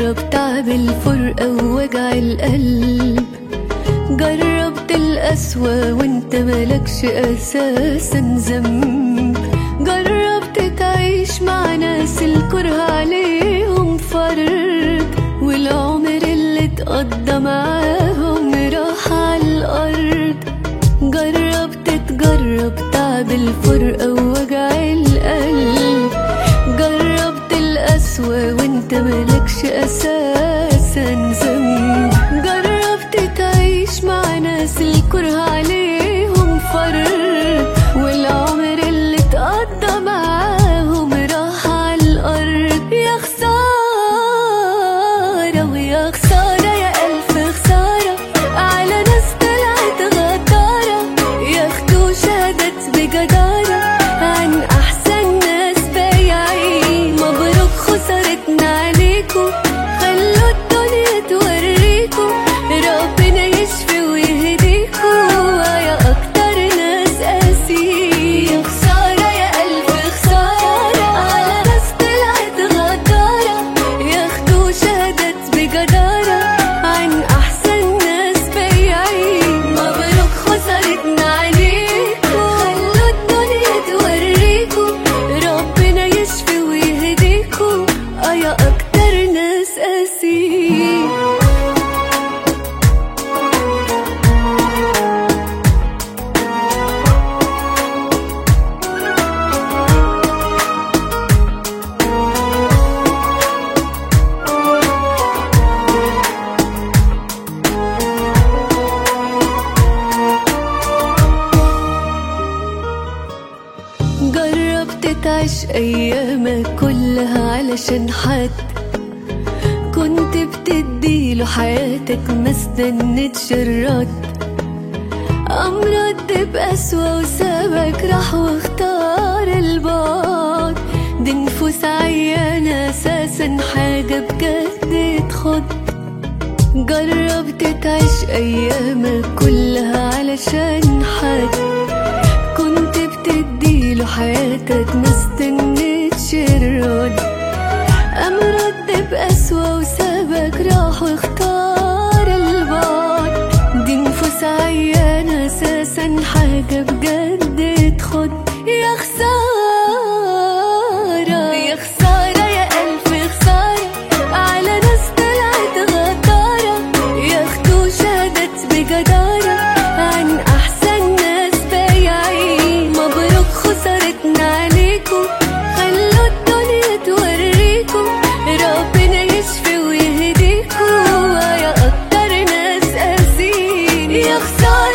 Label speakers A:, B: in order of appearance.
A: جرب تعب الفرقة ووجع القلب جربت القسوة وانت ملكش أساسا ذنب جربت تعيش مع ناس الكره عليهم فرض والعمر اللي اتقضى معاهم راح على الأرض جربت تجرب تعب الفرقة ووجع القلب جربت القسوة وانت ملكش أساسا ذنب جربت تعيش مع ناس الكره عليهم فرض والعمر اللي اتقضى معاهم راح على الأرض يا خسارة ويا خسارة يا ألف خسارة على ناس طلعت غدارة ياخدوا شهادات بجدارة عن أحسن ناس بايعين مبروك خسارتنا عليكم خلوا الدنيا توريكم ربنا يشفي ويهديكوا يا أكتر ناس قاسيين يا خسارة يا ألف خسارة على ناس طلعت غدارة ياخدوا شهادات بجدارة عن أحسن ناس بايعين مبروك خسارتنا عليكم خلوا الدنيا توريكم ربنا يشفي ويهديكوا آه يا أكتر ناس قاسيين جربت تعيش ايامك كلها علشان حد كنت بتديله حياتك ما استنتش الرد قام رد بقسوة وسابك راح واختار البعد دي نفوس عيانة اساسا حاجة بجد تخض جربت تعيش ايامك كلها علشان حد كنت بتديله حياتك ما استنيتش الرد قام رد بقسوة وسابك راح واختار البعد دي نفوس عيانة اساسا حاجة بجد تخد يا خسارة يا خسارة يا ألف خسارة على ناس طلعت غدارة ياخدوا شهادات بجدارة عن أحسن ناس بايعين مبروك خسارتنا عليكم خلوا الدنيا توريكم ربنا يشفي ويهديكوا يا أكتر ناس قاسيين يا خسارة